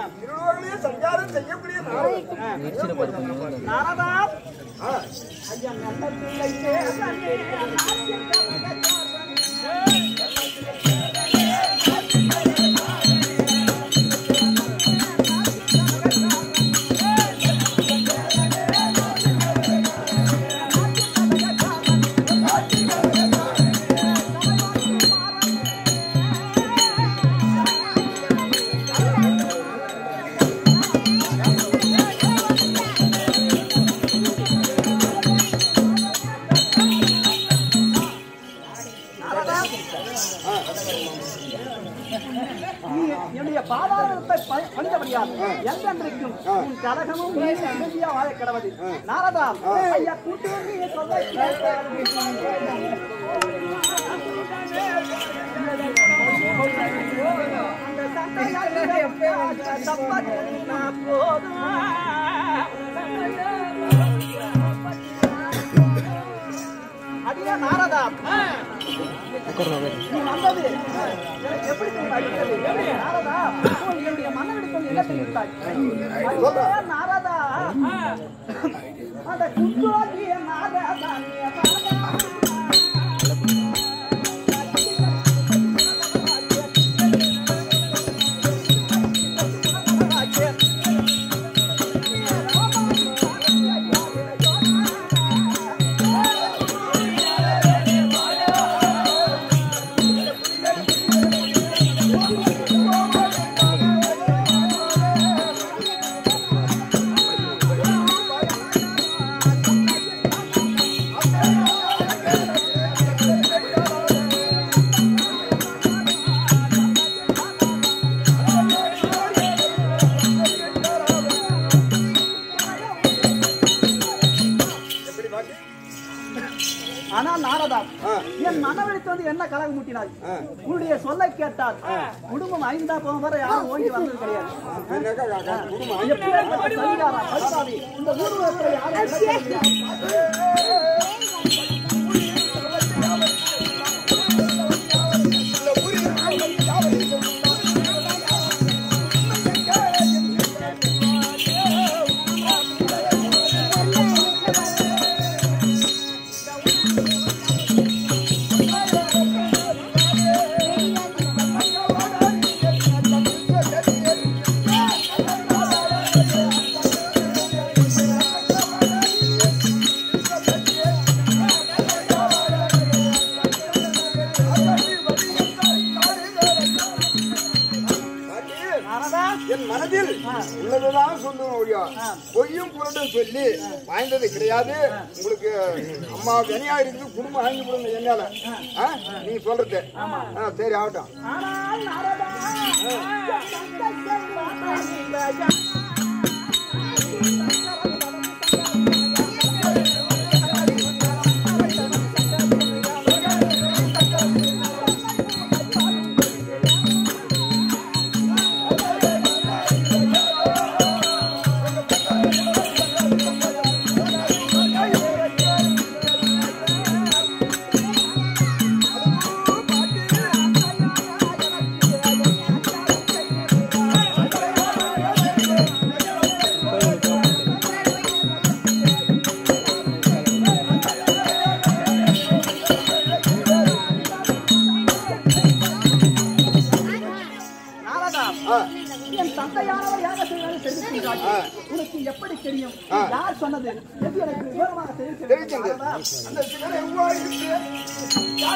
இருளோகளையே சஞ்சாரம் செய்யக்கூடிய நாரதன். நாரதா ஆ, ஐயா நல்ல பிள்ளை தேவனே, நாரதா நீ என்னுடைய பாதாளத்தை ப- பணிந்தபடியால் என்றென்றைக்கும் உன் கலகமும் நீதியா வாழ கிடவது நாரதா ஐயா கூட்டு நீ சொல்ல அடியா நாரதா நீ வந்தது எனக்கு எப்படி தெரியும் அடித்தது? நாரதா உன் என்னுடைய மன்னனிடத்தில் என்ன தெரிவித்தாய்? ஐயே, நாரதா அந்த குற்றவாளிய நாரதா, நீ எப்படி பாக்கு? ஆனால் நாரதா ஆ. என் மனவெளித்து வந்து என்ன கலகம் மூட்டினாய் ஆ. உன்னுடைய சொல்லை கேட்டால் குடும்பம் ஐந்தா போகும் வரை யாரும் ஓங்கி வந்தது கிடையாது என்னக்கா, கா- கா- குடும்பம் எப்பேற்பட்ட சதிகாரா, பரிசாதி, இந்த ஊர்வலத்தில் யாரும் இடத்தை முடியாது. நாரதா, என் மனதில் உள்ளதுதான் சொல்லுவேன் ஒழியா பொய்யும் புரட்டும் சொல்லி வாய்ந்தது கிடையாது உங்களுக்கு அம்மா வினையா இருக்குது குடும்பம் வாங்கி கொடுங்க என்னால ஆ? நீங்க சொல்றது ஆ, சரி ஆகட்டும் ஆனால் நாரதா, என் தந்தை சொல்வான் நாரதா, ஆ, என் தந்தையானவர் யாக செய்வதை தெரிவிக்கின்றாய். உனக்கு எப்படி தெரியும் யார் சொன்னது எது எனக்கு விவரமாக தெரிவிக்க வேண்டும், தெரிவிக்கின்றது. நாரதா? அந்த சிவனை எவ்வாறு இருக்கு?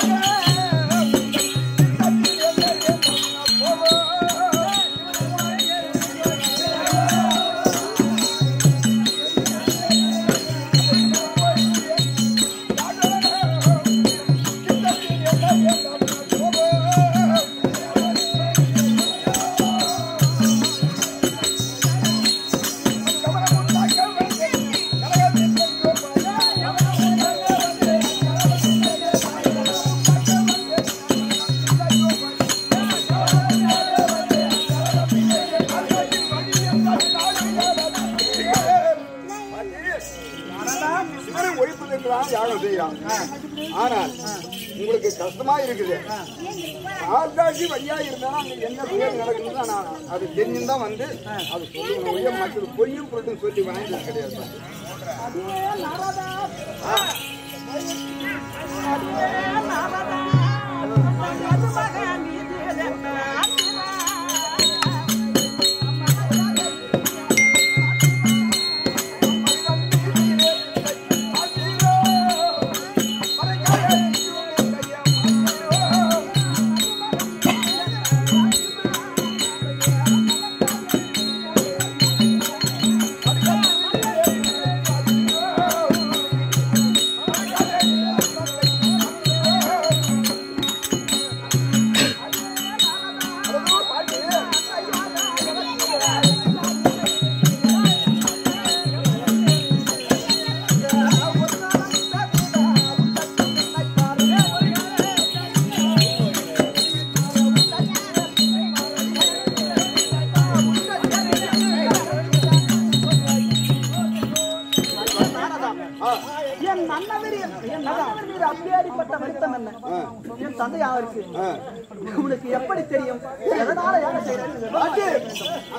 சிவனை ஒழிப்பதற்கெல்லாம் யாகம் செய்யலாம் ஆனால் உங்களுக்கு கஷ்டமா இருக்குது ஆள்காட்சி வழியா இருந்தாலும் அங்க என்ன புயல் நடக்குதுன்னு நான் அது தெரிஞ்சுதான் வந்து அது சொல்லுங்க ஒழிய மற்றது பொய்யும் பொருட்டும் சொல்லி வாங்கிட்டு கிடையாது அதே நாரதா அதே நாரதா மருமகன் இது என் நன்னவரி என் நன்னவர் மீது அப்படியாடிப்பட்ட வருத்தம் என்ன என் தந்தை அவருக்கு உனக்கு எப்படி தெரியும் எதனால யார செய்யறேன்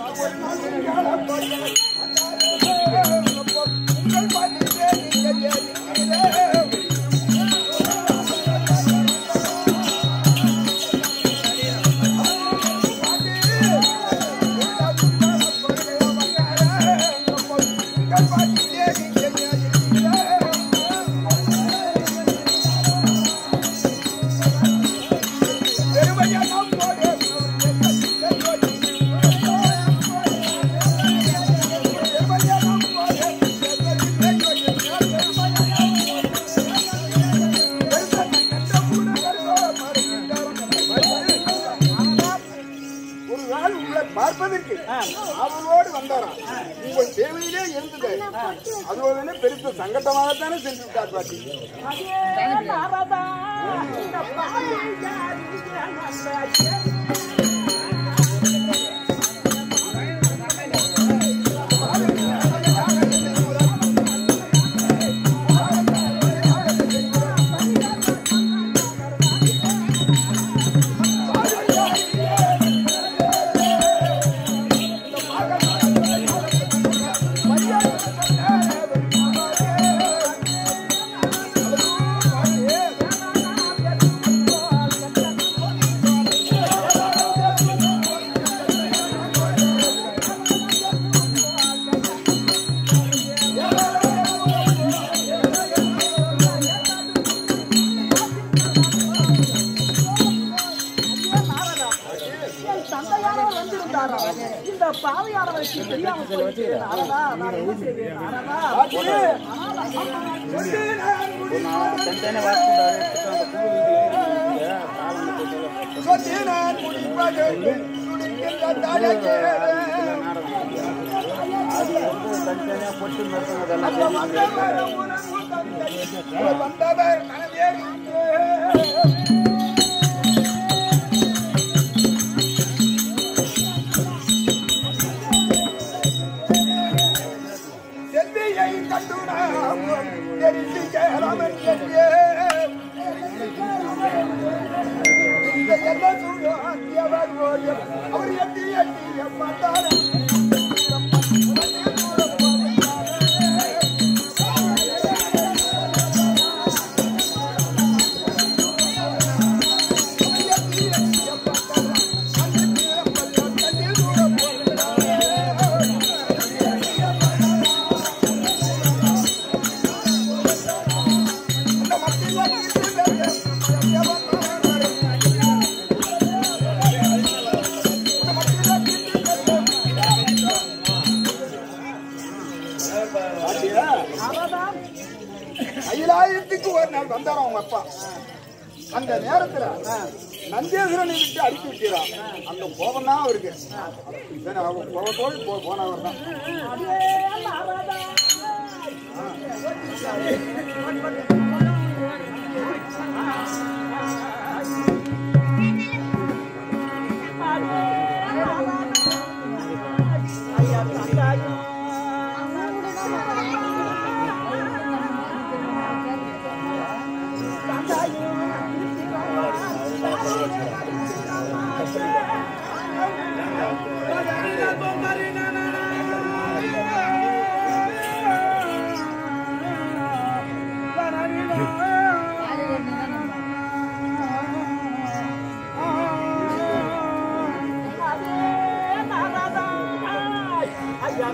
ஒரு நாள் உங்களை பார்ப்பதற்கு அவளோடு வந்தாராம் உங்கள் தேவையிலே இருந்தது அதோட பெருத்த சங்கட்டமாகத்தானே சென்று விட்டார் பாட்டி அதே நாரதா இந்த பாவியாரி நல்ல என் தந்தையானவர் வந்திருந்தாரா இந்த பாவையானவருக்கு தெரியாமல் போயிட்டு நாரதா நான் என்ன செய்வேன் நாரதா சொத்தினான் முடிப்பது துடிக்கின்ற தனக்கே. அப்ப வந்தவர் உனக்கு தந்தை. வந்தவர் மனதேறியே. செல்வியை கண்டு நாம் தெரிந்து கேளாமல் சென்றே. என்ன சொல்லும் அத்தியவர் ஓயம். அவர் எட்டி எட்டி பார்த்தாரா கைலாயத்துக்கு ஒரு நாள் வந்தாராம் அவங்க அப்பா அந்த நேரத்துல நந்தேஸ்வரனை விட்டு அடித்து விட்டாராம் அந்த கோபம் தான் அவருக்கு சரி, அவர் கோபத்தோடு போ- போனவர் தான் அதே நாரதா ஐயா தந்தாயோ தந்தாயோ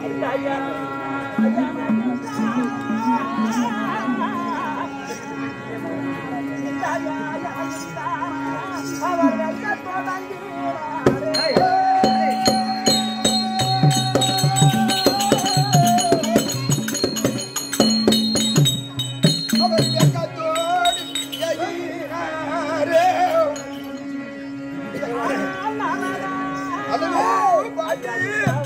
அவர் வெட்கத்தோடு எகினாரே. அல்லது பாட்டி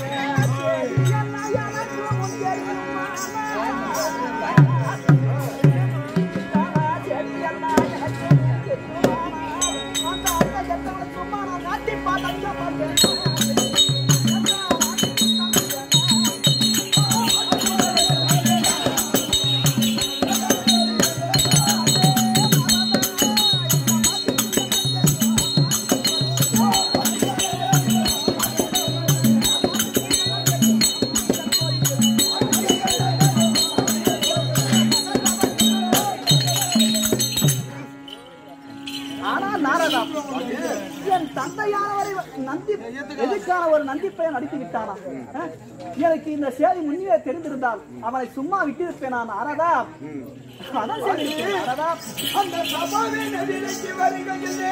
ஆனா நாரதா என் தந்தையானவரை நந்தி எதுக்கான ஒரு நந்தி பெயர் நடித்து விட்டானா அஹ்? எனக்கு இந்த செய்தி முன்னே தெரிந்திருந்தால் அவனை சும்மா விட்டிருப்பேனா நாரதா அதான் செய்திருப்பேன் நாரதா அந்த சபாவின் எதிரைக்கு வருகையிலே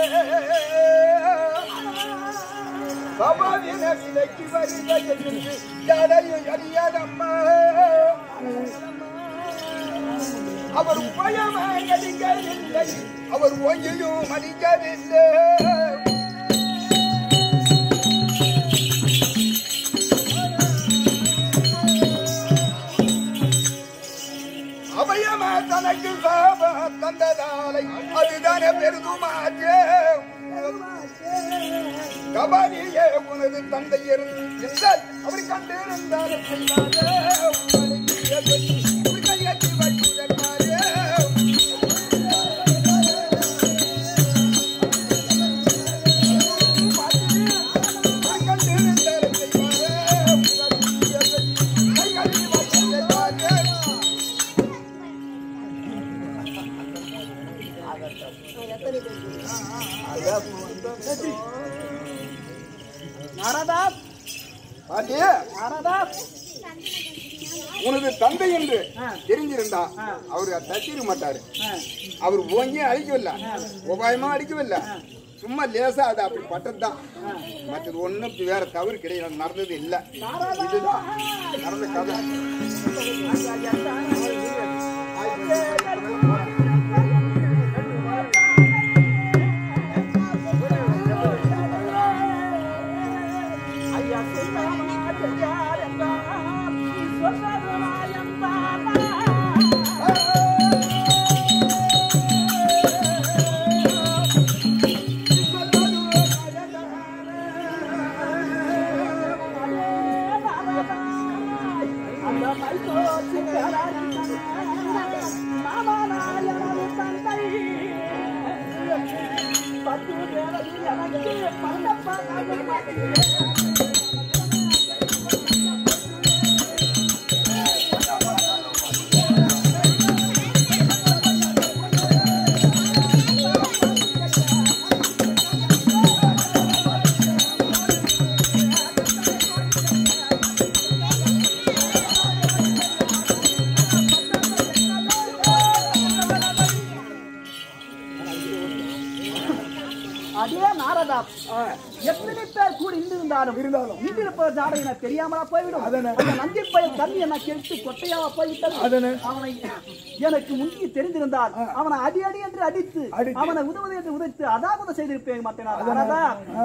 சபாவின் விலைக்கு வருகையில் யாரையும் அறியாதம்மா அவர் பயமாய் அடிக்கவில்லை அவர் ஒன்றையும் அடிக்கவில்லை அபயமா தனக்கு சாப தந்ததாலை அதுதானே பெருதுமாச்சே கபாலியே உனது தந்தை இருந்தால் அவர் கண்டிருந்தால் செய்யாதே. உங்களை கையெட்டி வைப்பதற்காரே. அவர் கண்டிருந்தால் செய்வாரே. உங்களை கையெட்டி வைப்பதற்காரே. நாரதா பாட்டி நாரதா உனது தந்தை என்று ஆ. தெரிஞ்சிருந்தா ஆ. அவரு தட்டிருக்க மாட்டாரு அஹ், அவர் ஓங்கி அடிக்கவில்லை உபாயமா அடிக்கவில்லை சும்மா லேசா அது அப்படி பட்டதுதான் மற்றது ஒண்ணும் வேற தவறு கிடையாது நடந்தது இல்ல இதுதான் நடந்த கதை ஐயா சொல்லாமா தெரியார் என்றார் நீ சொன்னது மாயம்தானா அதே நாரதா எத்தனை பேர் கூட இருந்திருந்தாலும் இருந்தாலும் இந்திருப்ப ஜாடை எனக்கு தெரியாமலா போய்விடும் அந்த நந்தி பயில் தண்ணி என்ன கெடுத்து கொட்டையாவா போய்விட்டது அவனை எனக்கு முந்தி தெரிந்திருந்தால் அவனை அடி அடி என்று அடித்து அவனை உதவுது என்று உதைத்து அதாவது செய்திருப்பேன் மற்ற நாரதா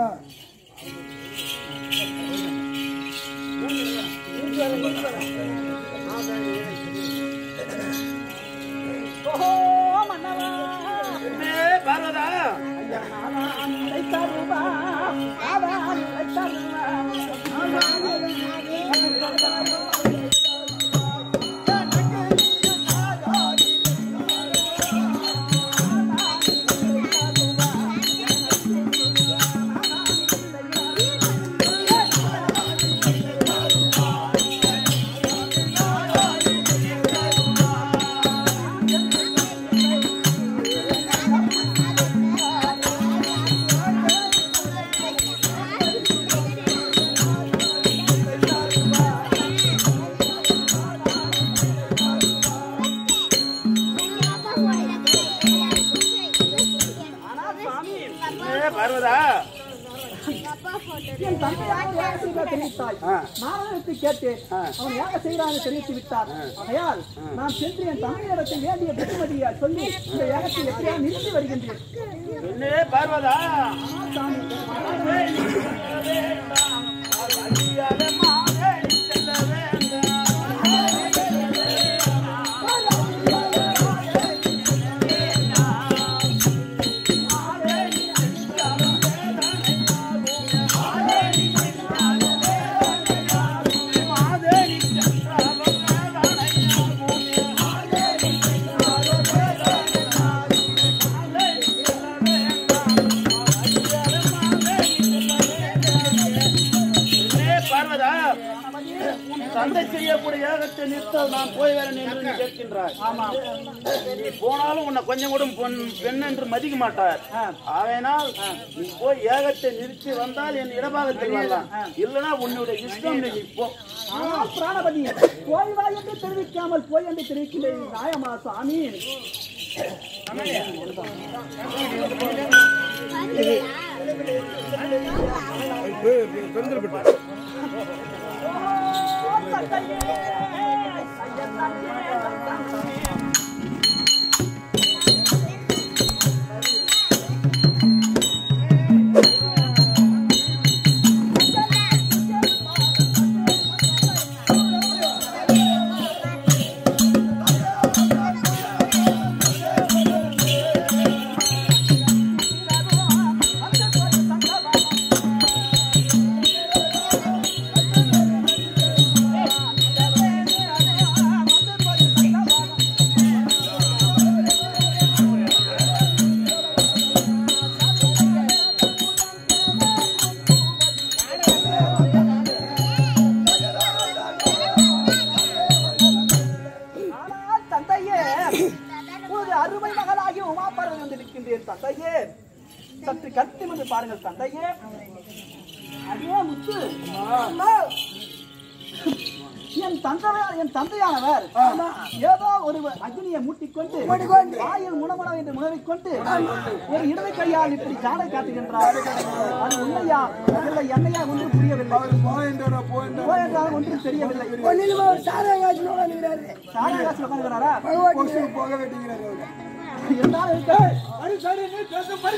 ஓஹோ மன்னவா பார்வதா ஐயா நானா அன்னை தருவா ஆவா அன்னை தருவா என் தந்தையாக யாகம் செய்வதாக தெரிவித்தாய் ஆ. நாராயணத்தை கேட்டேன் ஆ. அவன் யாகம் செய்கிறான்னு தெரிவித்து விட்டார் ஆகையால் நான் சென்று என் தந்தையிடத்தை வேண்டிய புத்திமதியை சொல்லி இந்த யாகத்தை எப்படியா நிறுத்தி வருகின்றேன் என்னே பார்வதா சாமி என்னே பார்வதா உன் தந்தை செய்யக்கூடிய யாகத்தை நிறுத்த நான் போய் வரேன் என்று நீ கேட்கின்றாய் ஆமா நீ போனாலும் உன்னை கொஞ்சம் கூட பொன் பெண் என்று மதிக்க மாட்டார் ஆகையினால் நீ போய் ஏகத்தை நிறுத்தி வந்தால் என் இடபாகத்தில் வரலாம் இல்லைன்னா உன்னுடைய இஷ்டம் நீ போ ஆனால் பிராணபதி போய் வா என்று தெரிவிக்காமல் போய் என்று தெரிவிக்கின்றேன் இது நியாயமா சாமி ஓ, தந்தையே! ஐயா, தந்தையே, தந்தையே! ஆனால் தந்தையே ஒரு அருமை மகளாகி உமா பார்வதி வந்திருக்கின்றேன் தந்தையே சற்று கருத்து வந்து பாருங்கள் தந்தையே அதே முத்து அம்மா. என் தந்தையார் என் தந்தையானவர் ஏதோ ஒரு அக்னியை மூட்டிக்கொண்டு வாயில் முனமன என்று முனவிக்கொண்டு ஒரு இடது கையால் இப்படி ஜாடை காட்டுகின்றார் அது உண்மையா இல்லை என்னையா ஒன்றும் புரியவில்லை போயென்றால் ஒன்றும் தெரியவில்லை சாராகாசில் உட்காந்துக்கிறாரா இருந்தாலும் இருக்க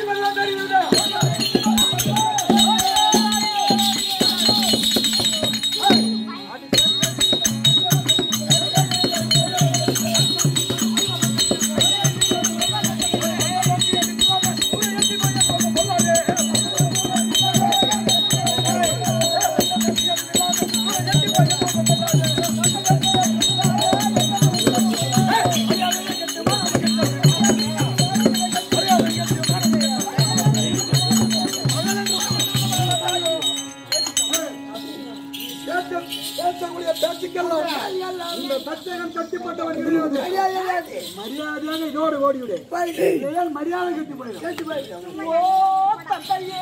மரியாதையாக இதோடு ஓடிவிடு மரியாதை கட்டி போயிடும் ஓ தந்தையே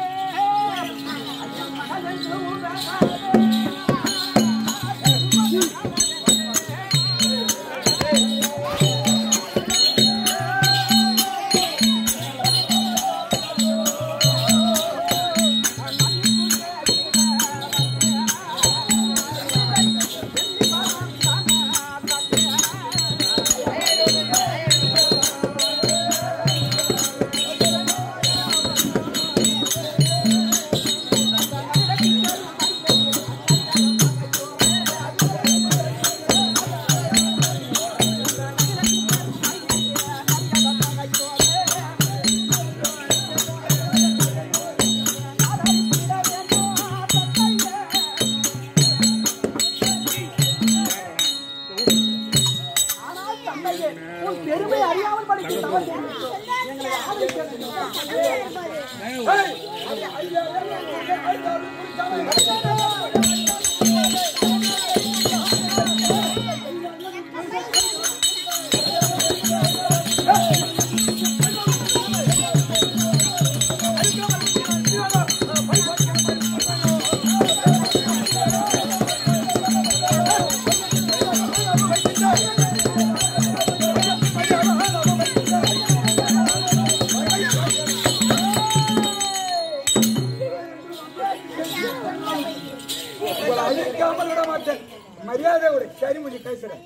ஆனால் தந்தையே உன் பெருமை அறியாமல் படிக்கும் தவறு செய்துவிட்டோம். எங்களை ஆதரிக்க ஆ உங்களை அழிக்காமல் விட மாட்டேன் மரியாதையோடு சரி முடி பேசுறேன்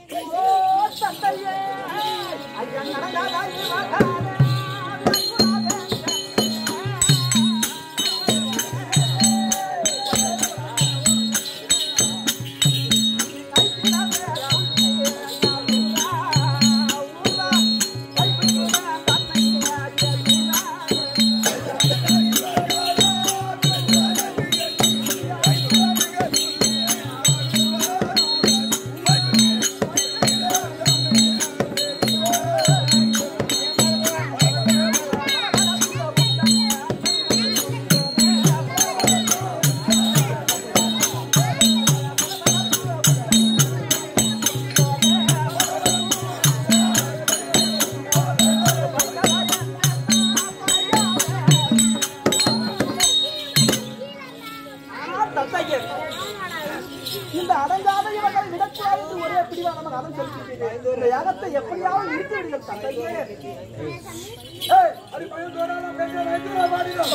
ஆனால் தந்தையே, இந்த அடங்காத இவர்களை விடக்கூடாது என்று ஒரே பிடிவான மகன் சொல்லிவிட்டீர்கள் இந்த யாகத்தை எப்படியாவது நிறுத்தி விடுங்கள் தந்தையே ஏய், அடி பையன் தோறாலாம் பேசுற வைத்தியரா பாடிடும்.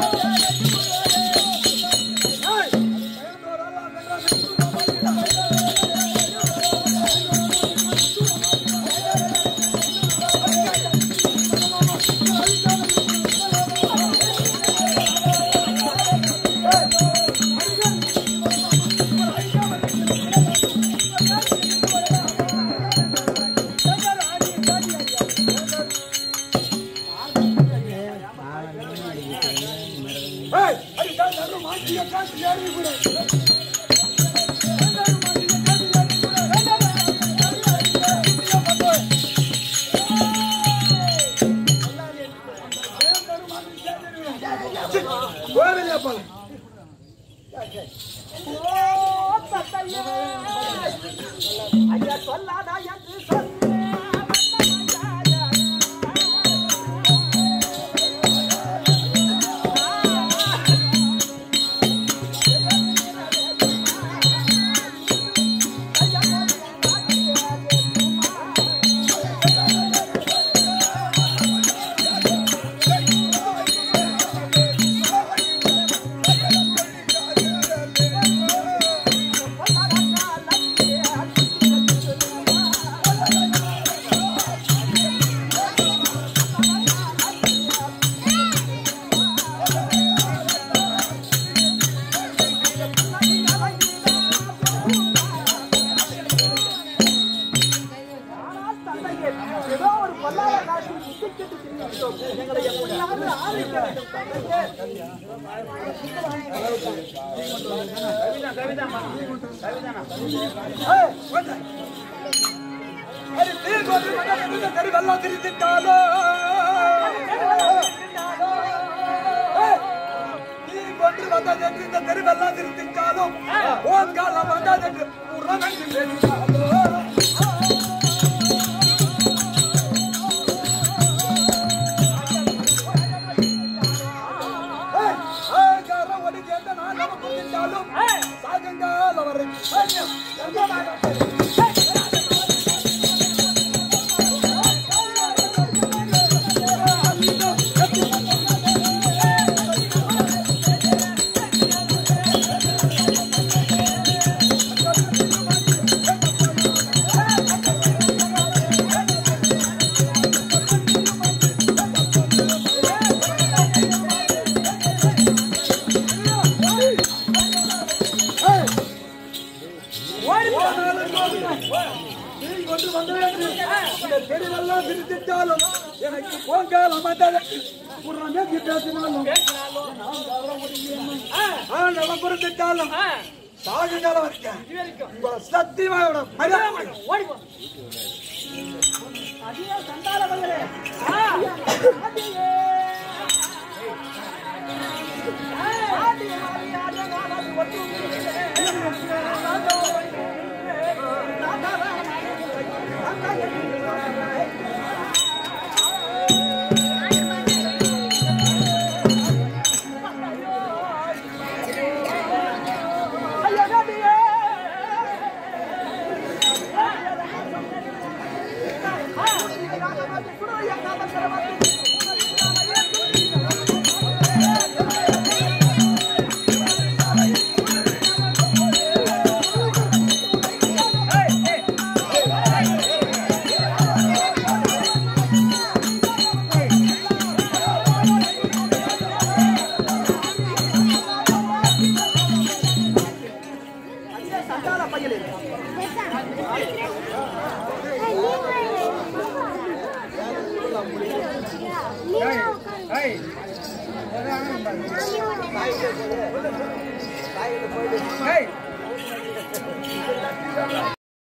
ஏய், பையன் தோறாலாம் பேசுற வைத்தியரா பாடிடும். ஏய், அடி கால் நடு மாட்டிய காசு ஏறி போடு. கோவிலே போல ஓ தந்தையே ஐயா சொல்லாதா என்று சொன்னேன் ஆனால் தந்தையே, ஏதோ ஒரு பொல்லாத காலத்தில் முத்திக்கிட்டு திரிந்துவிட்டோம். எங்களை எப்படியாவது ஆதரிக்க வேண்டும் தந்தையே. ஏய், வந்து. அடி தீ கொண்டு மகன் இருந்த தெரு வெள்ளம் திரித்திட்டாலோ. ஏய், தீ கொண்டு வந்ததென்று இந்த தெரு வெள்ளம் திரித்திட்டாலும், உன் காலம் வந்ததென்று உறவென்று தெரிந்தாலோ. ஏய், ஆகார ஒளி கேட்ட நான் நமக்கு திட்டாலும், சாகங்கால வரை ஐயம், எங்கமாக நீ கொண்டு வந்ததென்று இந்த தெருவெல்லாம் பிரித்திட்டாலும் எனக்கு போங்காலம் வந்ததற்கு புறமே பேசினாலும் ஆண்டவன் புரிந்துட்டாலும் சாகுகாலம் வரைக்கும் உங்களை சத்தியமாக மரியாதை அதிக சண்டாளர்களே. ஆதியே. ஆதியே, ஆதியே, ஆதியே, நாடாது ஐயா, ஆதியே. ஆ சண்டால பையலே நீங்க